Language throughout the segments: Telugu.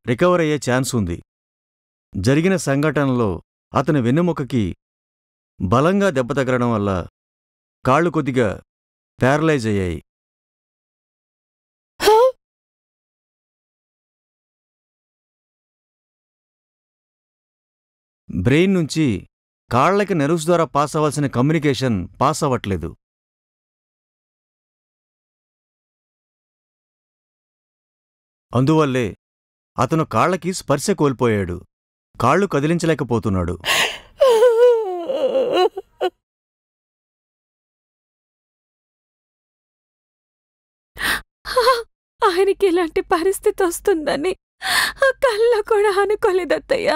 రికవర్ అయ్యే ఛాన్స్ ఉంది జరిగిన సంఘటనలో అతని వెన్నెముకకి బలంగా దెబ్బ తగలడం వల్ల కాళ్ళు కొద్దిగా ప్యారలైజ్ అయ్యాయి బ్రెయిన్ నుంచి కాళ్ళకి నెర్వ్స్ ద్వారా పాస్ అవ్వాల్సిన కమ్యూనికేషన్ పాస్ అవ్వట్లేదు అందువల్లే అతను కాళ్ళకి స్పర్శ కోల్పోయాడు కాళ్ళు కదిలించలేకపోతున్నాడు ఆయనకి ఇలాంటి పరిస్థితి వస్తుందని కళ్ళ కూడా అనుకోలేదత్తయ్య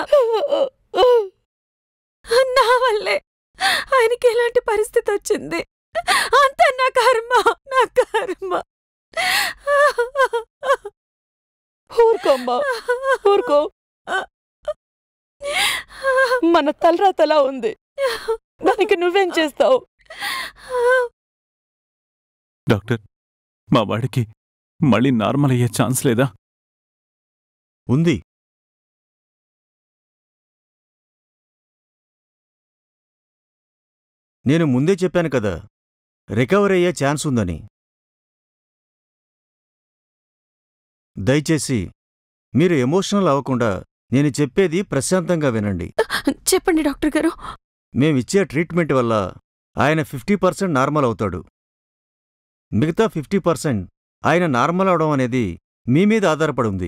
నా వల్లే ఆయనకి ఎలాంటి పరిస్థితి వచ్చింది అంత నా కర్మ నా కర్మ ఊరుకోమ్మా ఊరుకో మన తలరాతలా ఉంది దానికి నువ్వేం చేస్తావు డాక్టర్ మా వాడికి మళ్ళీ నార్మల్ అయ్యే ఛాన్స్ లేదా ఉంది నేను ముందే చెప్పాను కదా రికవర్ అయ్యే ఛాన్స్ ఉందని దయచేసి మీరు ఎమోషనల్ అవ్వకుండా నేను చెప్పేది ప్రశాంతంగా వినండి చెప్పండి డాక్టర్ గారు మేమిచ్చే ట్రీట్మెంట్ వల్ల ఆయన ఫిఫ్టీ పర్సెంట్ నార్మల్ అవుతాడు మిగతా ఫిఫ్టీ పర్సెంట్ ఆయన నార్మల్ అవడం అనేది మీ మీద ఆధారపడి ఉంది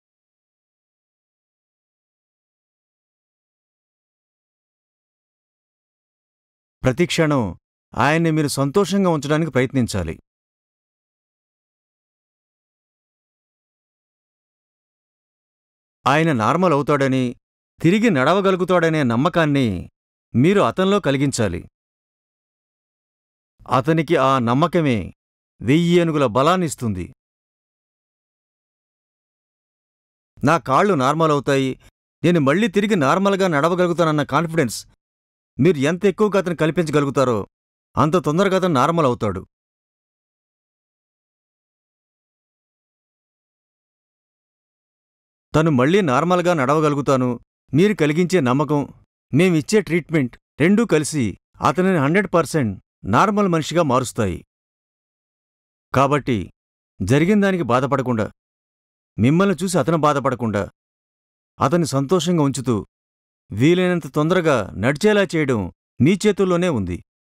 ప్రతి క్షణం ఆయన్ని మీరు సంతోషంగా ఉంచడానికి ప్రయత్నించాలి ఆయన నార్మల్ అవుతాడని తిరిగి నడవగలుగుతాడనే నమ్మకాన్ని మీరు అతనిలో కలిగించాలి అతనికి ఆ నమ్మకమే వెయ్యి ఏనుగుల బలాన్నిస్తుంది నా కాళ్ళు నార్మల్ అవుతాయి నేను మళ్ళీ తిరిగి నార్మల్గా నడవగలుగుతానన్న కాన్ఫిడెన్స్ మీరు ఎంత ఎక్కువగా అతను కల్పించగలుగుతారో అంత తొందరగా అతను నార్మల్ అవుతాడు తను మళ్ళీ నార్మల్గా నడవగలుగుతాను మీరు కలిగించే నమ్మకం మేమిచ్చే ట్రీట్మెంట్ రెండూ కలిసి అతనిని హండ్రెడ్ పర్సెంట్ నార్మల్ మనిషిగా మారుస్తాయి కాబట్టి జరిగిన దానికి బాధపడకుండా మిమ్మల్ని చూసి అతను బాధపడకుండా అతన్ని సంతోషంగా ఉంచుతూ వీలైనంత తొందరగా నడిచేలా చేయడం మీ చేతుల్లోనే ఉంది